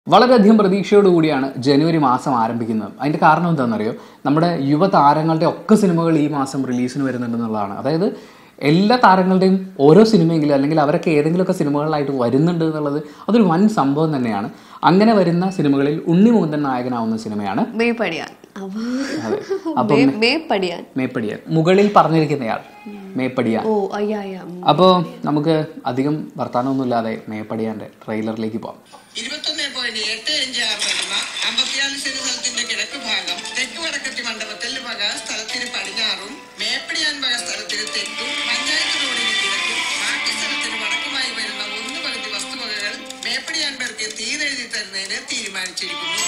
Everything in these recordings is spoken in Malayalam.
വളരെയധികം പ്രതീക്ഷയോടുകൂടിയാണ് ജനുവരി മാസം ആരംഭിക്കുന്നത് അതിന്റെ കാരണം എന്താണെന്നറിയോ നമ്മുടെ യുവതാരങ്ങളുടെ ഒക്കെ സിനിമകൾ ഈ മാസം റിലീസിന് വരുന്നുണ്ടെന്നുള്ളതാണ് അതായത് എല്ലാ താരങ്ങളുടെയും ഓരോ സിനിമയെങ്കിലും അല്ലെങ്കിൽ അവരൊക്കെ ഏതെങ്കിലുമൊക്കെ സിനിമകളിലായിട്ട് വരുന്നുണ്ട് എന്നുള്ളത് അതൊരു വൻ സംഭവം തന്നെയാണ് അങ്ങനെ വരുന്ന സിനിമകളിൽ ഉണ്ണിമുകുന്ദൻ നായകനാവുന്ന സിനിമയാണ് മേപ്പടിയാൻ അതെ അപ്പൊ മേ- മേപ്പടിയാൻ മേപ്പടിയാൻ മുകളിൽ പറഞ്ഞിരിക്കുന്നയാൾ മേപ്പടിയാൻ ഓ അയ്യ അയ്യ ഉം. അപ്പോൾ നമുക്ക് അധികം വർത്തമാനമൊന്നുമില്ലാതെ മേപ്പടിയാന്റെ ട്രെയിലറിലേക്ക് പോകാം ഇരുപത്തൊന്ന് പോയിന്റ് എട്ട് അഞ്ച് ആറ് വരുന്ന അമ്പത്തിനാല് സെന്റ് സ്ഥലത്തിന്റെ കിഴക്ക് ഭാഗം തെക്ക് വടക്കത്തി മണ്ഡപത്തിൽ വക സ്ഥലത്തിന് പടിഞ്ഞാറും മേപ്പടിയാൻ വക സ്ഥലത്തിന് തെക്കും പഞ്ചായത്ത് റോഡിന് കിഴക്കും ബാക്കി സ്ഥലത്തിന് വടക്കുമായി വരുന്ന ഒന്ന് പകുതി വസ്തുവകകൾ മേപ്പടിയാൻ പേർക്ക് തീരെഴുതി തരുന്നതിന് തീരുമാനിച്ചിരിക്കുന്നു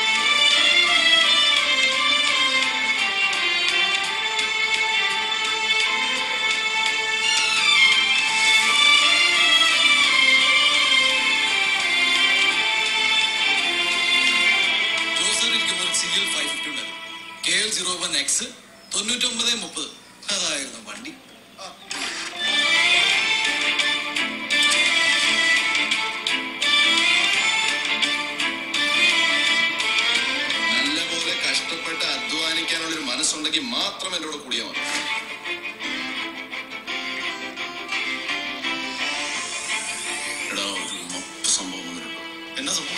ജോസറിക്ക് ഒരു സി എൽ ഫൈവ് ഫിഫ്റ്റി ഉണ്ടായിരുന്നു K L zero one X തൊണ്ണൂറ്റൊമ്പത് മുപ്പത് അതായിരുന്നു വണ്ടി നല്ലപോലെ കഷ്ടപ്പെട്ട് അധ്വാനിക്കാനുള്ള ഒരു മനസ്സുണ്ടെങ്കിൽ മാത്രം എന്നോട് കൂടിയാൽ മതി എടാ ഒരു മൊത്ത സംഭവം വന്നിട്ടുണ്ട് എന്നാ സംഭവം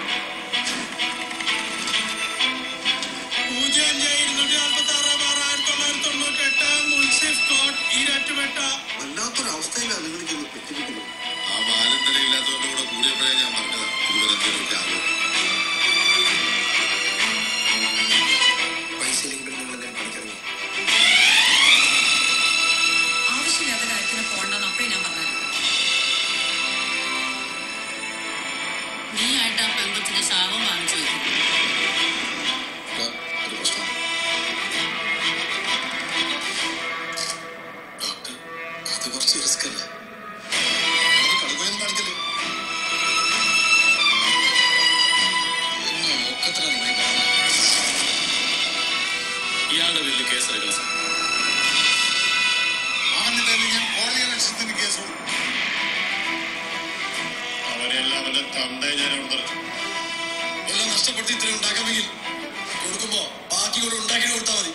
പൂജ്യം അഞ്ച് ഇരുന്നൂറ്റി നാൽപ്പത്തി ആറ് ആറ് ആയിരത്തി തൊള്ളായിരത്തി തൊണ്ണൂറ്റി എട്ട് മുൻസിഫ് കോട്ട് ഈരാറ്റുപേട്ട വല്ലാത്തൊരവസ്ഥയിലാണ് നിങ്ങൾക്ക് പറ്റിയിരിക്കുന്നത് ആ ബാലന്തരയില്ലാത്തവരുടെ കൂടെ കൂടിയപ്പോഴേ ഞാൻ പറഞ്ഞതാ ഇതുവരെ എന്തെങ്കിലുമൊക്കെ ആകും പൈസ ഇല്ലെങ്കിൽ നിങ്ങൾ എന്തെങ്കിലും പഠിക്കണം ആവശ്യമില്ലാത്ത കാര്യത്തിന് പോണ്ടെന്ന് അപ്പഴേ ഞാൻ പറഞ്ഞു നീ ആയിട്ട് ആ പെൺകൊച്ചിന്റെ ശാപം വാങ്ങിച്ചു വെക്കും ഒരു പ്രശ്നം ഡോക്ടർ അത് കുറച്ച് റിസ്ക് അല്ലേ അത് കടുകയൊന്നും കാണിക്കല്ലേ എന്നെ ഒക്കത്ര നിങ്ങൾ ഇയാളുടെ വലിയ കേസ് എടുക്കണം സാർ അവന്റെ പേരിൽ ഞാൻ കോടതി ലക്ഷ്യത്തിന് കേസ് കൊടുക്കും അവരെല്ലാം അവന്റെ തന്തയെ ഞാൻ അവിടെ നിർത്തും എല്ലാം നഷ്ടപ്പെടുത്തി ഇത്രയും ഉണ്ടാക്കാമെങ്കിൽ കൊടുക്കുമ്പോ ബാക്കി കൂടെ ഉണ്ടാക്കി കൊടുത്താൽ മതി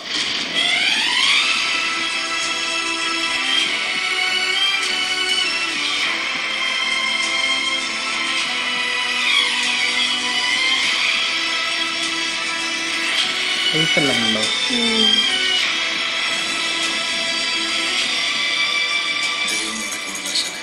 എഴുത്തെല്ലാം ഉണ്ടോ ദൈവം നടക്കുന്നുണ്ട് അശ്വനെ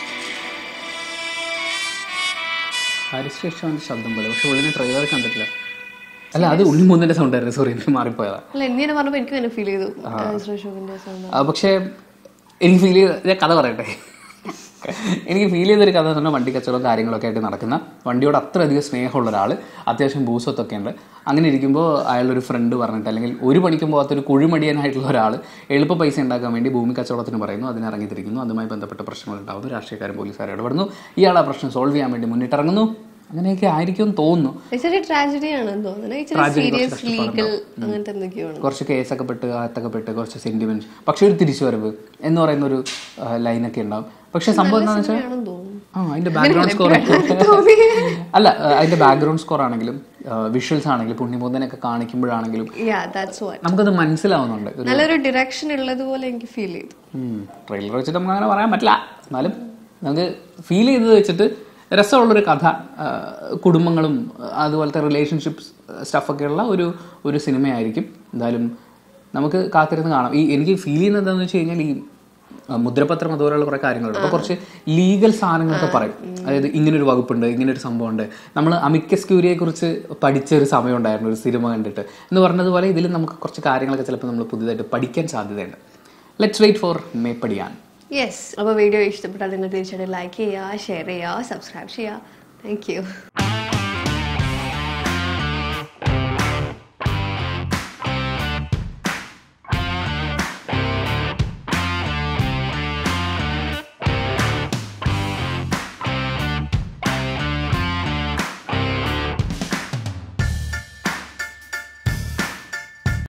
ഹാരിസ് റഹ്മാന്റെ ശബ്ദം പോലെ പക്ഷെ ഉള്ളിനെ ട്രെയിലർ കണ്ടിട്ടില്ല അല്ല അത് ഉണ്ണിമുന്തിന്റെ സൗണ്ട് ആയിരുന്നു സോറി എനിക്ക് മാറിപ്പോയതാ അല്ല എന്തിനെ പറഞ്ഞപ്പോ എനിക്ക് തന്നെ ഫീൽ ചെയ്തു അശോകിന്റെ സൗണ്ട് ആ, പക്ഷേ എനിക്ക് ഫീൽ ചെയ്ത ഞാൻ കഥ പറയട്ടെ എനിക്ക് ഫീൽ ചെയ്തൊരു കഥ എന്ന് പറഞ്ഞാൽ വണ്ടി കച്ചവടം കാര്യങ്ങളൊക്കെ ആയിട്ട് നടക്കുന്ന വണ്ടിയോട് അത്രയധികം സ്നേഹമുള്ള ഒരാൾ അത്യാവശ്യം ഭൂസ്വത്തൊക്കെ ഉണ്ട് അങ്ങനെ ഇരിക്കുമ്പോൾ അയാളൊരു ഫ്രണ്ട് പറഞ്ഞിട്ട് അല്ലെങ്കിൽ ഒരു പണിക്കും പോകാത്തൊരു കുഴിമടിയനായിട്ടുള്ള ഒരാൾ എളുപ്പ പൈസ ഉണ്ടാക്കാൻ വേണ്ടി ഭൂമി കച്ചവടത്തിന് പറയുന്നു അതിന് ഇറങ്ങിത്തിരിക്കുന്നു അതുമായി ബന്ധപ്പെട്ട പ്രശ്നങ്ങൾ ഉണ്ടാകുന്നു രാഷ്ട്രീയക്കാരും പോലീസുകാരും ഇടപെടുന്നു ഇയാൾ ആ പ്രശ്നം സോൾവ് ചെയ്യാൻ വേണ്ടി മുന്നിട്ടിറങ്ങുന്നു അങ്ങനെയൊക്കെ ആയിരിക്കും എന്ന് തോന്നുന്നു ഇച്ചിരി ട്രാജഡി ആണെന്ന് തോന്നുന്നു ഇച്ചിരി Tragedy സീരിയസ് കുറച്ച് ലീഗൽ അങ്ങനത്തെ എന്തൊക്കെയാണ് കുറച്ച് കേസൊക്കെ പെട്ട് അകത്തൊക്കെ പെട്ട് കുറച്ച് സെന്റിമെന്റ്സ് പക്ഷെ ഒരു തിരിച്ചുവരവ് എന്ന് പറയുന്ന ഒരു ലൈനൊക്കെ ഉണ്ടാവും പക്ഷെ സംഭവം എന്താണെന്ന് വെച്ചാൽ ആണെന്ന് തോന്നുന്നു ആ അതിന്റെ ബാക്ക്ഗ്രൗണ്ട് സ്കോർ അല്ല ആ, അതിന്റെ ബാക്ക്ഗ്രൗണ്ട് സ്കോർ ആണെങ്കിലും വിഷ്വൽസ് ആണെങ്കിലും പുണ്യമൂതനൊക്കെ കാണിക്കുമ്പോഴാണെങ്കിലും യാ ദാറ്റ്സ് വാട്ട് നമുക്കത് മനസ്സിലാവുന്നുണ്ട് ഒരു നല്ലൊരു ഡിറക്ഷൻ ഉള്ളതുപോലെ എനിക്ക് ഫീൽ ചെയ്തു ട്രെയിലർ വെച്ചിട്ട് നമുക്ക് അങ്ങനെ പറയാൻ പറ്റില്ല എന്നാലും നമുക്ക് ഫീൽ ചെയ്തത് വെച്ചിട്ട് രസമുള്ളൊരു കഥ ആ, കുടുംബങ്ങളും ആ, അതുപോലത്തെ റിലേഷൻഷിപ്സ് സ്റ്റഫൊക്കെയുള്ള ഒരു ഒരു സിനിമയായിരിക്കും എന്തായാലും നമുക്ക് കാത്തിരുന്ന് കാണാം ഈ എനിക്ക് ഫീൽ ചെയ്യുന്നത് എന്താണെന്ന് വെച്ച് കഴിഞ്ഞാൽ ഈ ആ, മുദ്രപത്രം അതുപോലെയുള്ള കുറേ കാര്യങ്ങളുണ്ട് അപ്പോൾ കുറച്ച് ലീഗൽ സാധനങ്ങളൊക്കെ പറയും അതായത് ഇങ്ങനൊരു വകുപ്പുണ്ട് ഇങ്ങനൊരു സംഭവമുണ്ട് നമ്മൾ അമിക്കസ് ക്യൂരിയെ കുറിച്ച് പഠിച്ച ഒരു സമയം ഉണ്ടായിരുന്നു ഒരു സിനിമ കണ്ടിട്ട് എന്ന് പറഞ്ഞതുപോലെ ഇതിൽ നമുക്ക് കുറച്ച് കാര്യങ്ങളൊക്കെ ചിലപ്പോൾ നമ്മൾ പുതിയതായിട്ട് പഠിക്കാൻ സാധ്യതയുണ്ട് let's wait for Meppadiyan yes അപ്പോൾ വീഡിയോ ഇഷ്ടപ്പെട്ടാൽ നിങ്ങൾ തീർച്ചയായിട്ടും ലൈക്ക് ചെയ്യുക ഷെയർ ചെയ്യുക സബ്സ്ക്രൈബ് ചെയ്യുക താങ്ക് യു